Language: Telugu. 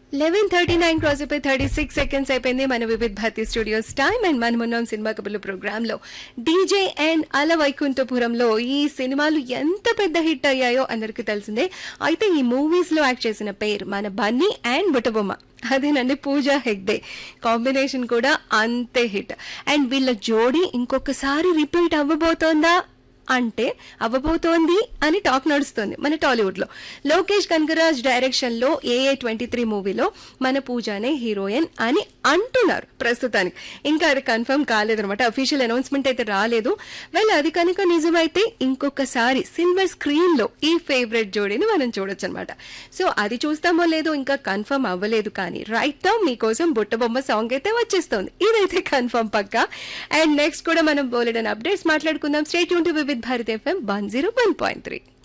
లెవెన్ థర్టీ నైన్ క్రాస్ అయిపోయి థర్టీ సిక్స్ సెకండ్స్ అయిపోయింది మన Vividh Bharati studios time and మనం ఉన్నాం సినిమా కబుర్లు ప్రోగ్రామ్ లో డీజే అండ్ అల వైకుంఠపురంలో ఈ సినిమాలు ఎంత పెద్ద హిట్ అయ్యాయో అందరికీ తెలిసిందే అయితే ఈ మూవీస్ లో యాక్ట్ చేసిన పేరు మన బన్నీ అండ్ బుటబొమ్మ అదేనండి పూజా హెగ్డే కాంబినేషన్ కూడా అంతే హిట్ అండ్ వీళ్ళ జోడీ ఇంకొకసారి రిపీట్ అవ్వబోతోందా అంటే అవ్వబోతోంది అని టాక్ నడుస్తుంది మన టాలీవుడ్ లో లోకేష్ కనగరాజ్ డైరెక్షన్ లో ఏఏ ట్వంటీ త్రీ మూవీలో మన పూజానే హీరోయిన్ అని అంటున్నారు ప్రస్తుతానికి ఇంకా అది కన్ఫర్మ్ కాలేదనమాట అఫీషియల్ అనౌన్స్మెంట్ అయితే రాలేదు వెల్ అది కనుక నిజమైతే ఇంకొకసారి సిల్వర్ స్క్రీన్ లో ఈ ఫేవరెట్ జోడీని మనం చూడొచ్చు అనమాట సో అది చూస్తామో లేదో ఇంకా కన్ఫర్మ్ అవ్వలేదు కానీ రైట్ నౌ మీకోసం బుట్టబొమ్మ సాంగ్ అయితే వచ్చేస్తోంది ఇదైతే కన్ఫర్మ్ పక్కా అండ్ నెక్స్ట్ కూడా మనం బోలెడన్ అప్డేట్స్ మాట్లాడుకుందాం స్టేట్ యూన్ to Vividh Bharat FM one zero one point three